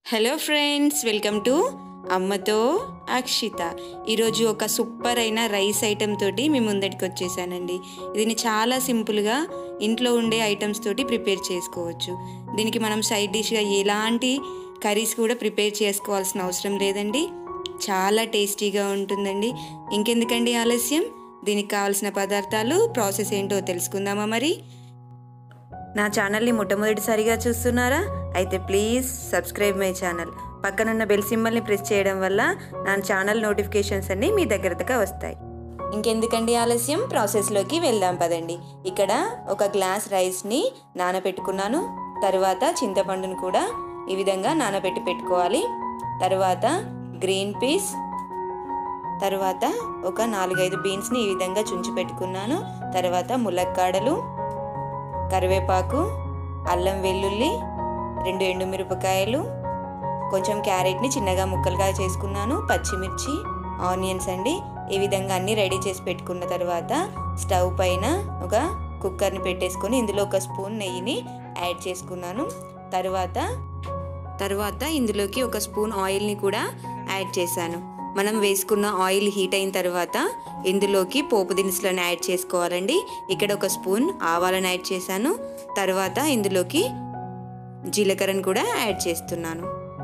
hello friends welcome to అమ్మతో అక్షిత ఈరోజు ఒక సూపర్ అయిన రైస్ ఐటెం తోటి మీ ముందటికి వచ్చేసానండి దీన్ని చాలా సింపుల్గా ఇంట్లో ఉండే ఐటమ్స్ తోటి ప్రిపేర్ చేసుకోవచ్చు దీనికి మనం సైడ్ డిష్గా ఎలాంటి కర్రీస్ కూడా ప్రిపేర్ చేసుకోవాల్సిన అవసరం లేదండి చాలా టేస్టీగా ఉంటుందండి ఇంకెందుకండి ఆలస్యం దీనికి కావాల్సిన పదార్థాలు ప్రాసెస్ ఏంటో తెలుసుకుందామా మరి నా ఛానల్ని మొట్టమొదటిసారిగా చూస్తున్నారా అయితే ప్లీజ్ సబ్స్క్రైబ్ మై ఛానల్ పక్కనున్న బెల్ సింబల్ని ప్రెస్ చేయడం వల్ల నా ఛానల్ నోటిఫికేషన్స్ అన్నీ మీ దగ్గరగా వస్తాయి ఇంకెందుకండి ఆలస్యం ప్రాసెస్లోకి వెళ్దాం పదండి ఇక్కడ ఒక గ్లాస్ రైస్ని నానబెట్టుకున్నాను తర్వాత చింతపండును కూడా ఈ విధంగా నానబెట్టి పెట్టుకోవాలి తర్వాత గ్రీన్ పీస్ తర్వాత ఒక నాలుగైదు బీన్స్ని ఈ విధంగా చుంచి పెట్టుకున్నాను తర్వాత ములక్కాడలు కరివేపాకు అల్లం వెల్లుల్లి రెండు ఎండుమిరపకాయలు కొంచెం క్యారెట్ని చిన్నగా ముక్కలుగా చేసుకున్నాను పచ్చిమిర్చి ఆనియన్స్ అండి ఈ విధంగా అన్నీ రెడీ చేసి పెట్టుకున్న తర్వాత స్టవ్ పైన ఒక కుక్కర్ని పెట్టేసుకొని ఇందులో ఒక స్పూన్ నెయ్యిని యాడ్ చేసుకున్నాను తర్వాత తర్వాత ఇందులోకి ఒక స్పూన్ ఆయిల్ని కూడా యాడ్ చేశాను మనం వేసుకున్న ఆయిల్ హీట్ అయిన తర్వాత ఇందులోకి పోపు దినుసులను యాడ్ చేసుకోవాలండి ఇక్కడ ఒక స్పూన్ ఆవాలను యాడ్ చేశాను తర్వాత ఇందులోకి జీలకర్రను కూడా యాడ్ చేస్తున్నాను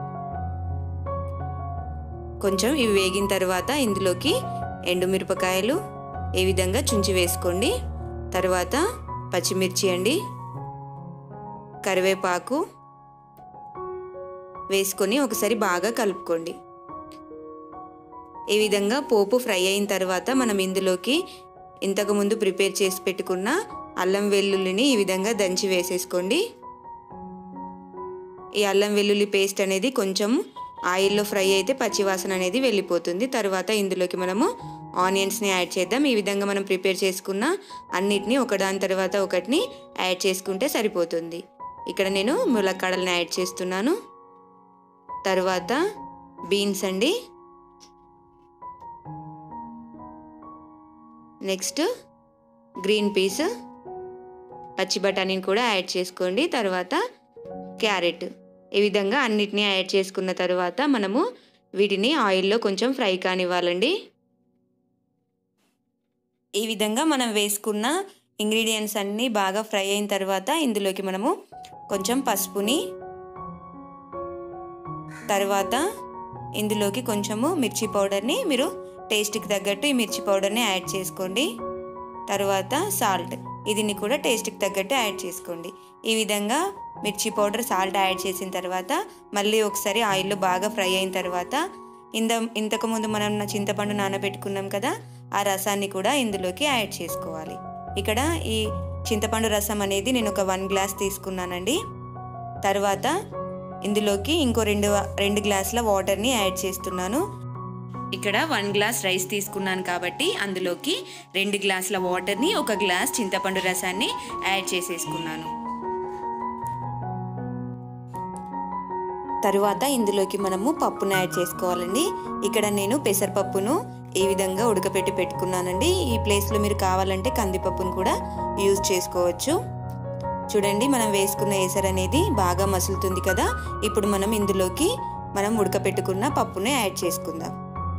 కొంచెం ఇవి వేగిన తర్వాత ఇందులోకి ఎండుమిరపకాయలు ఈ విధంగా చుంచి వేసుకోండి తర్వాత పచ్చిమిర్చి అండి కరివేపాకు వేసుకొని ఒకసారి బాగా కలుపుకోండి ఈ విధంగా పోపు ఫ్రై అయిన తర్వాత మనం ఇందులోకి ఇంతకుముందు ప్రిపేర్ చేసి పెట్టుకున్న అల్లం వెల్లుల్లిని ఈ విధంగా దంచి వేసేసుకోండి ఈ అల్లం వెల్లుల్లి పేస్ట్ అనేది కొంచెం ఆయిల్లో ఫ్రై అయితే పచ్చివాసన అనేది వెళ్ళిపోతుంది తర్వాత ఇందులోకి మనము ఆనియన్స్ని యాడ్ చేద్దాం ఈ విధంగా మనం ప్రిపేర్ చేసుకున్న అన్నిటిని ఒకదాని తర్వాత ఒకటిని యాడ్ చేసుకుంటే సరిపోతుంది ఇక్కడ నేను ములక్కాడలను యాడ్ చేస్తున్నాను తర్వాత బీన్స్ అండి నెక్స్ట్ గ్రీన్ పీస్ పచ్చి బఠానీని కూడా యాడ్ చేసుకోండి తర్వాత క్యారెట్ ఈ విధంగా అన్నిటినీ యాడ్ చేసుకున్న తర్వాత మనము వీటిని ఆయిల్లో కొంచెం ఫ్రై కానివ్వాలండి ఈ విధంగా మనం వేసుకున్న ఇంగ్రీడియంట్స్ అన్నీ బాగా ఫ్రై అయిన తర్వాత ఇందులోకి మనము కొంచెం పసుపుని తర్వాత ఇందులోకి కొంచెము మిర్చి పౌడర్ని మీరు టేస్ట్కి తగ్గట్టు ఈ మిర్చి పౌడర్ని యాడ్ చేసుకోండి తర్వాత సాల్ట్ ఇదిని కూడా టేస్ట్కి తగ్గట్టు యాడ్ చేసుకోండి ఈ విధంగా మిర్చి పౌడర్ సాల్ట్ యాడ్ చేసిన తర్వాత మళ్ళీ ఒకసారి ఆయిల్లో బాగా ఫ్రై అయిన తర్వాత ఇంత ఇంతకుముందు మనం చింతపండు నానబెట్టుకున్నాం కదా ఆ రసాన్ని కూడా ఇందులోకి యాడ్ చేసుకోవాలి ఇక్కడ ఈ చింతపండు రసం అనేది నేను ఒక వన్ గ్లాస్ తీసుకున్నానండి తర్వాత ఇందులోకి ఇంకో రెండు రెండు గ్లాసుల వాటర్ని యాడ్ చేస్తున్నాను ఇక్కడ వన్ గ్లాస్ రైస్ తీసుకున్నాను కాబట్టి అందులోకి రెండు గ్లాసుల వాటర్ని ఒక గ్లాస్ చింతపండు రసాన్ని యాడ్ చేసేసుకున్నాను తరువాత ఇందులోకి మనము పప్పును యాడ్ చేసుకోవాలండి ఇక్కడ నేను పెసరపప్పును ఈ విధంగా ఉడకపెట్టి పెట్టుకున్నానండి ఈ ప్లేస్లో మీరు కావాలంటే కందిపప్పును కూడా యూజ్ చేసుకోవచ్చు చూడండి మనం వేసుకున్న ఏసర్ అనేది బాగా మసులుతుంది కదా ఇప్పుడు మనం ఇందులోకి మనం ఉడకపెట్టుకున్న పప్పుని యాడ్ చేసుకుందాం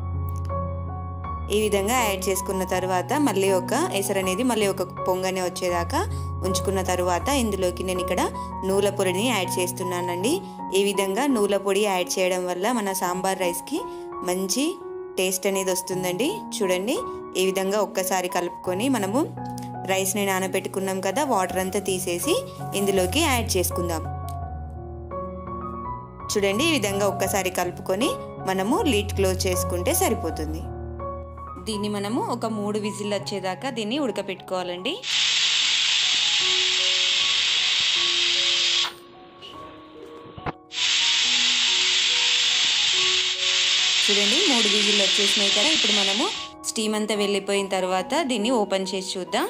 ఈ విధంగా యాడ్ చేసుకున్న తర్వాత మళ్ళీ ఒక ఎసరు అనేది మళ్ళీ ఒక పొంగనే వచ్చేదాకా ఉంచుకున్న తర్వాత ఇందులోకి నేను ఇక్కడ నూల పొడిని యాడ్ చేస్తున్నానండి ఈ విధంగా నూల పొడి యాడ్ చేయడం వల్ల మన సాంబార్ రైస్కి మంచి టేస్ట్ అనేది వస్తుందండి చూడండి ఈ విధంగా ఒక్కసారి కలుపుకొని మనము రైస్ని నానబెట్టుకున్నాం కదా వాటర్ అంతా తీసేసి ఇందులోకి యాడ్ చేసుకుందాం చూడండి ఈ విధంగా ఒక్కసారి కలుపుకొని మనము లీడ్ క్లోజ్ చేసుకుంటే సరిపోతుంది దీన్ని మనము ఒక మూడు విజిల్ వచ్చేదాకా దీన్ని ఉడకపెట్టుకోవాలండి చూడండి మూడు విజిల్ వచ్చేసినాయి కదా ఇప్పుడు మనము స్టీమ్ అంతా వెళ్ళిపోయిన తర్వాత దీన్ని ఓపెన్ చేసి చూద్దాం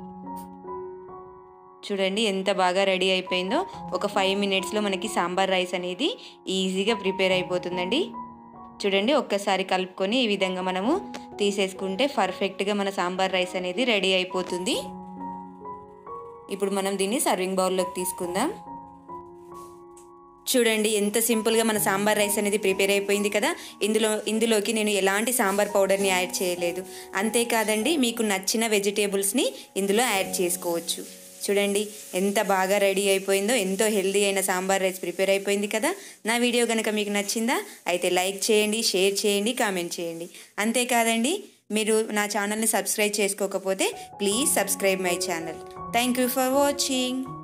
చూడండి ఎంత బాగా రెడీ అయిపోయిందో ఒక ఫైవ్ మినిట్స్లో మనకి సాంబార్ రైస్ అనేది ఈజీగా ప్రిపేర్ అయిపోతుందండి చూడండి ఒక్కసారి కలుపుకొని ఈ విధంగా మనము తీసేసుకుంటే పర్ఫెక్ట్గా మన సాంబార్ రైస్ అనేది రెడీ అయిపోతుంది ఇప్పుడు మనం దీన్ని సర్వింగ్ బౌల్లోకి తీసుకుందాం చూడండి ఎంత సింపుల్గా మన సాంబార్ రైస్ అనేది ప్రిపేర్ అయిపోయింది కదా ఇందులో ఇందులోకి నేను ఎలాంటి సాంబార్ పౌడర్ని యాడ్ చేయలేదు అంతేకాదండి మీకు నచ్చిన వెజిటేబుల్స్ని ఇందులో యాడ్ చేసుకోవచ్చు చూడండి ఎంత బాగా రెడీ అయిపోయిందో ఎంతో హెల్దీ అయిన సాంబార్ రైస్ ప్రిపేర్ అయిపోయింది కదా నా వీడియో కనుక మీకు నచ్చిందా అయితే లైక్ చేయండి షేర్ చేయండి కామెంట్ చేయండి అంతేకాదండి మీరు నా ఛానల్ని సబ్స్క్రైబ్ చేసుకోకపోతే please subscribe my channel thank you for watching